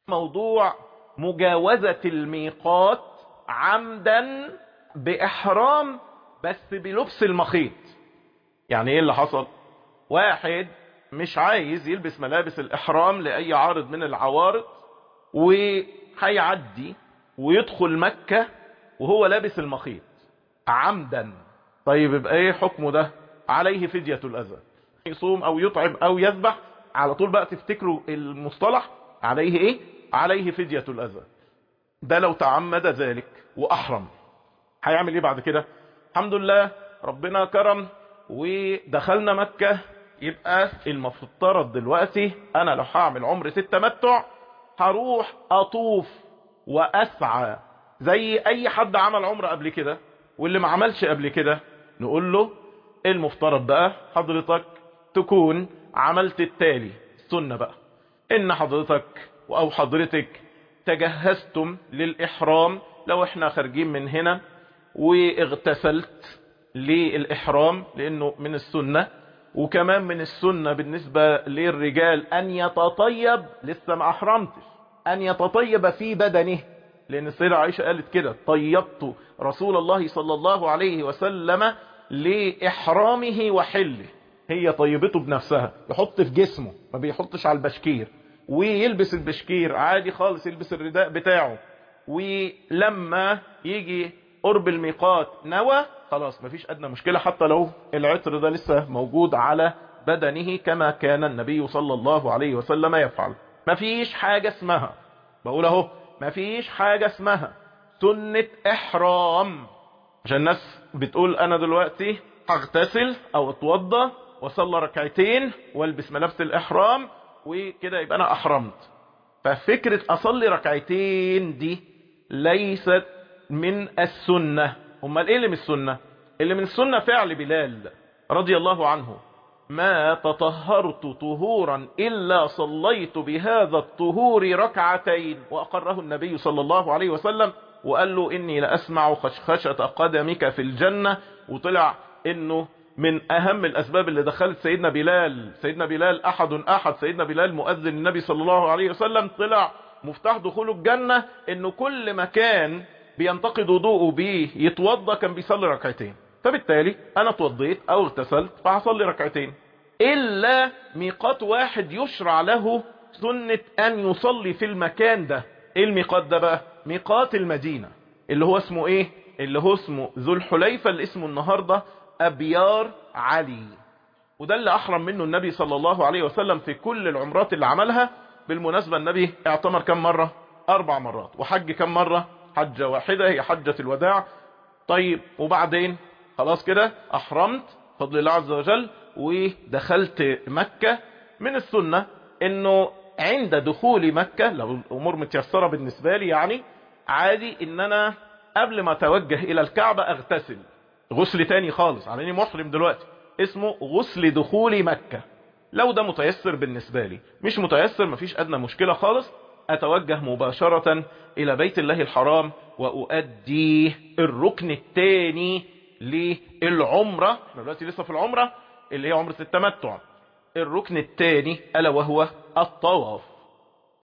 موضوع مجاوزة الميقات عمدا بإحرام بس بلبس المخيط يعني ايه اللي حصل واحد مش عايز يلبس ملابس الإحرام لأي عارض من العوارض وهيعدي ويدخل مكة وهو لابس المخيط عمدا طيب يبقى ايه حكمه ده عليه فدية الأذى يصوم أو يطعم أو يذبح على طول بقى تفتكروا المصطلح عليه ايه عليه فدية الأذى ده لو تعمد ذلك وأحرم هيعمل ايه بعد كده الحمد لله ربنا كرم ودخلنا مكة يبقى المفترض دلوقتي انا لو هعمل عمرة التمتع هروح اطوف واسعى زي اي حد عمل عمرة قبل كده واللي ما عملش قبل كده نقول له المفترض بقى حضرتك تكون عملت التالي السنة بقى ان حضرتك او حضرتك تجهزتم للاحرام لو احنا خارجين من هنا واغتسلت للاحرام لانه من السنة وكمان من السنة بالنسبة للرجال ان يتطيب لسه ما احرمتش ان يتطيب في بدنه لان السيدة عائشة قالت كده طيبت رسول الله صلى الله عليه وسلم لإحرامه وحله هي طيبته بنفسها يحط في جسمه ما بيحطش على البشكير ويلبس البشكير عادي خالص يلبس الرداء بتاعه ولما يجي قرب الميقات نوى خلاص مفيش أدنى مشكلة حتى لو العطر ده لسه موجود على بدنه كما كان النبي صلى الله عليه وسلم يفعل مفيش حاجة اسمها بقول اهو مفيش حاجة اسمها سنة احرام عشان الناس بتقول انا دلوقتي هغتسل او اتوضى واصلي ركعتين والبس ملابس الاحرام وكده يبقى انا احرمت ففكرة اصلي ركعتين دي ليست من السنة امال ايه اللي من السنة اللي من السنة فعل بلال رضي الله عنه ما تطهرت طهورا إلا صليت بهذا الطهور ركعتين وأقره النبي صلى الله عليه وسلم وقال له إني لأسمع خشخشة قدمك في الجنة وطلع إنه من أهم الأسباب اللي دخلت سيدنا بلال سيدنا بلال أحد أحد سيدنا بلال مؤذن النبي صلى الله عليه وسلم طلع مفتاح دخول الجنة إنه كل مكان بينتقد وضوءه بيه يتوضى كان بيصلي ركعتين فبالتالي انا اتوضيت او اغتسلت فهصلي ركعتين الا ميقات واحد يشرع له سنة ان يصلي في المكان ده ايه الميقات ده بقى ميقات المدينة اللي هو اسمه ايه اللي هو اسمه ذو الحليفة اللي اسمه النهاردة ابيار علي وده اللي احرم منه النبي صلى الله عليه وسلم في كل العمرات اللي عملها بالمناسبة النبي اعتمر كم مرة اربع مرات وحج كم مرة حجة واحدة هي حجة الوداع طيب وبعدين خلاص كده احرمت فضل الله عز وجل ودخلت مكة من السنة انه عند دخول مكة لو الامور متيسرة بالنسبة لي يعني عادي ان انا قبل ما اتوجه الى الكعبة اغتسل غسل تاني خالص على اني محرم دلوقتي اسمه غسل دخول مكة لو ده متيسر بالنسبة لي مش متيسر مفيش ادنى مشكلة خالص اتوجه مباشرة الى بيت الله الحرام وأؤدي الركن الثاني للعمرة احنا دلوقتي لسه في العمرة اللي هي عمرة التمتع الركن الثاني ألا وهو الطواف